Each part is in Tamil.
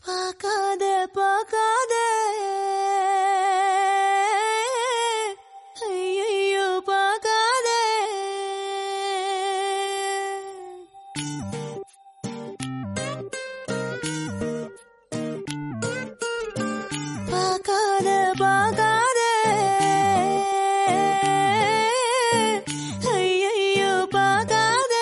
பார்க்காத பார்க்காத ஐயையோ பார்க்காத பார்க்காத பார்க்காத ஐயையோ பார்க்காத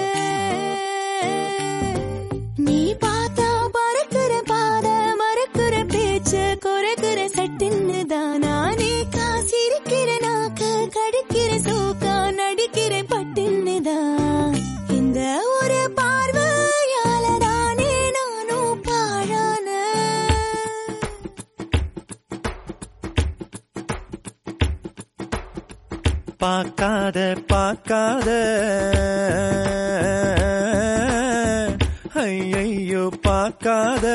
நீ பார்த்தா பறக்கிற பாத மறக்கிற பேச்சு குறைக்கிற சட்டுன்னு தான் நானே காசிருக்கிற நாக்க கடிக்கிற சோக்கா நடிக்கிற பட்டுன்னு தான் இந்த ஒரு பார்வையால தானே நானும் பாழான பார்க்காத பார்க்காத ஐயையோ பார்க்காத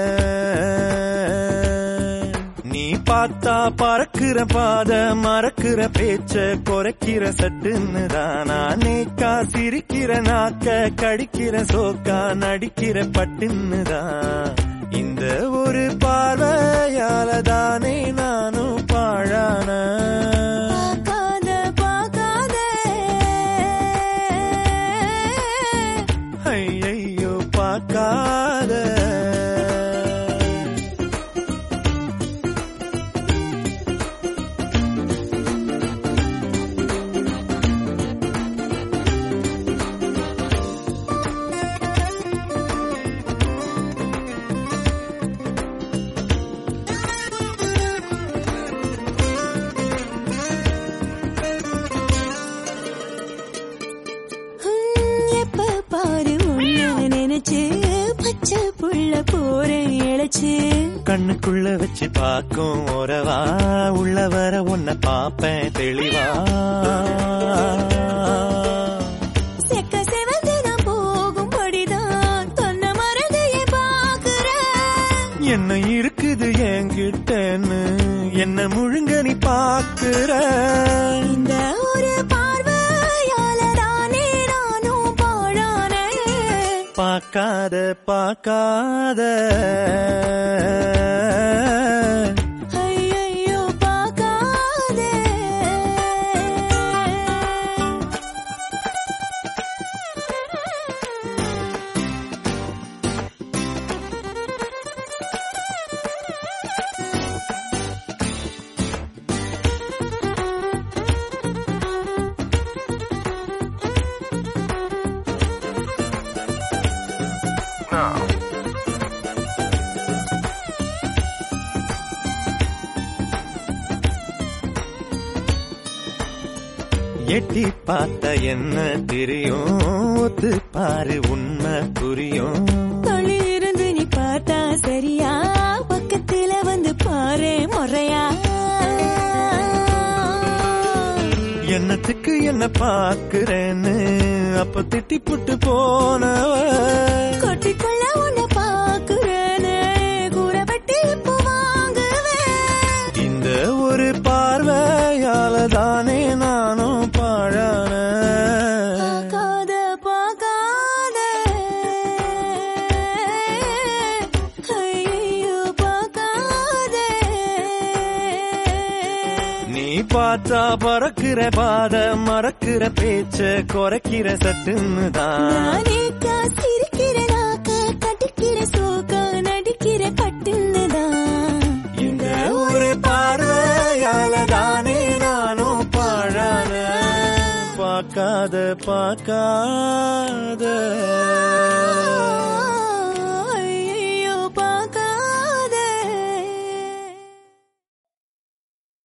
நீ பார்த்தா பறக்கிற பாத மறக்கிற பேச்ச குறைக்கிற சட்டுன்னு தான் நானே காசிருக்கிற நாக்க கடிக்கிற சோக்கா நடிக்கிற பட்டுன்னு தான் இந்த ஒரு பார்வையால தானே நானும் பாழான பார்க்காத பார்க்காத ஐயையோ பார்க்காத ஹம், எப்ப பாரு உன்னை நினைச்சு பச்சை புள்ள போறேன் இழைச்சு கண்ணுக்குள்ள வச்சு பார்க்கும் உறவா உள்ள வர உன்னை பாப்பேன் தெளிவா செக்க செவந்து நான் போகும்படிதான் தொன்ன மறதையை பாக்குறேன் என்ன இருக்குது என்கிட்டன்னு என்ன முழுங்க நீ பாக்குற இந்த ஒரு பார்வையால தானே நானும் பாழானேன் பார்க்காத பார்க்காத ஐயையோ பார்க்காதே எட்டி பார்த்த என்ன தெரியும் ஒத்து பாரு உண்மை புரியும் தொழி இருந்து நீ பார்த்தா சரியா பக்கத்துல வந்து பாரு முறையா என்னத்துக்கு என்ன பாக்குறேன்னு அப்ப திட்டி புட்டு போனவ கொட்டிக்குள்ள உன்னை பாக்குறேன்னு கூறப்பட்டு இப்போ வாங்குவேன் இந்த ஒரு பார்வையால தானே நானும் பாழான பார்க்காத பார்க்காத ஐயோ பார்க்காத நீ பார்த்தா பறக்கிற பாத மறக்கிற பேச்ச குறைக்கிற சட்டுன்னு தான் நானே காசிருக்கிற நாக்க கட்டிக்கிற சோக்கா நடிக்கிற பட்டுன்னுதான் இந்த ஒரு பார்வையால தானே நானும் பாழான பார்க்காத பார்க்காத